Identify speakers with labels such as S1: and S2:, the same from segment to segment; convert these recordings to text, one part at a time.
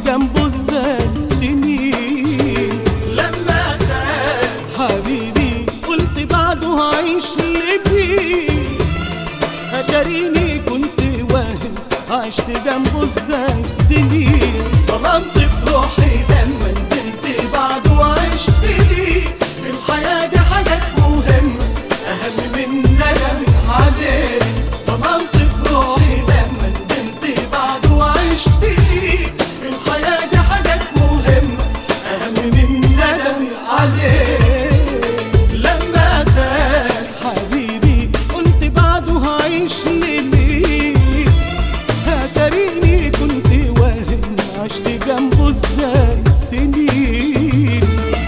S1: جنبه ازاي سنين
S2: لما خان
S1: حبيبي قلت بعده هعيش لبيه اتاريني كنت واهم عشت جنبه ازاي سنين
S2: ظلمت في روحي لما ندمت بعده وعشت ليه في الحياة دي حاجات مهمة أهم من ندمي عليه ظلمت في روحي لما ندمت بعده وعشت ليه في الحياة دي حاجات مهمة أهم من ندمي عليه لما خان
S1: حبيبي قلت بعده هعيش لليه اتاريني كنت واهم عشت جنبه ازاي سنين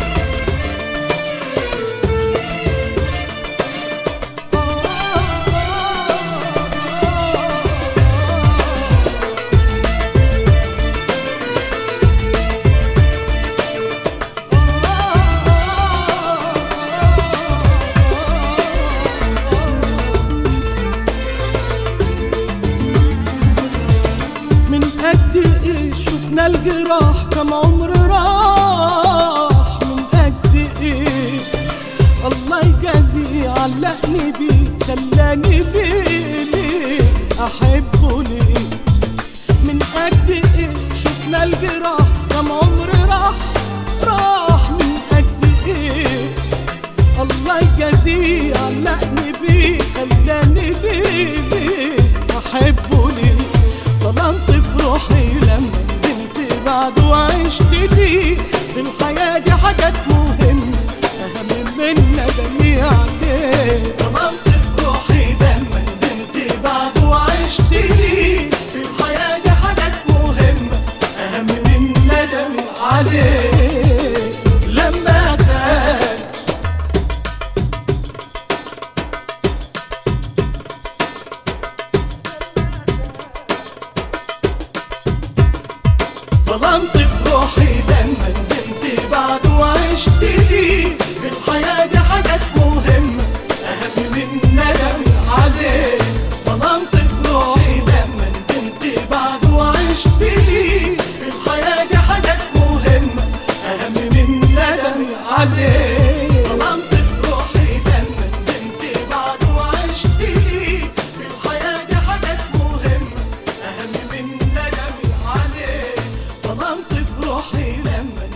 S1: من قد ايه شفنا الجراح كم عمر راح من قد ايه الله يجازيه علقني بيه خلاني بيه ليه احبه ليه من قد ايه شفنا الجراح كم عمر راح راح من قد ايه الله يجازيه علقني بيه خلاني بيه ليه احبه ليه ظلمت في روحي لما ندمت بعده وعشت ليه في الحياة دي حاجات مهمة أهم من ندمي عليه
S2: ظلمت في روحي لما ندمت بعده وعشت ليه في الحياة دي حاجات مهمة أهم من ندمي عليه لما خان ظلمت في روحي لما ندمت بعده وعشت ليه في الحياة دي حاجات مهمة أهم من ندمي عليه ظلمت في روحي لما ندمت بعده وعشت ليه في الحياة دي حاجات مهمة أهم من ندمي عليه ظلمت في روحي لما ندمت بعده وعشت ليه في الحياة دي حاجات مهمة أهم من ندمي عليه ظلمت في روحي لما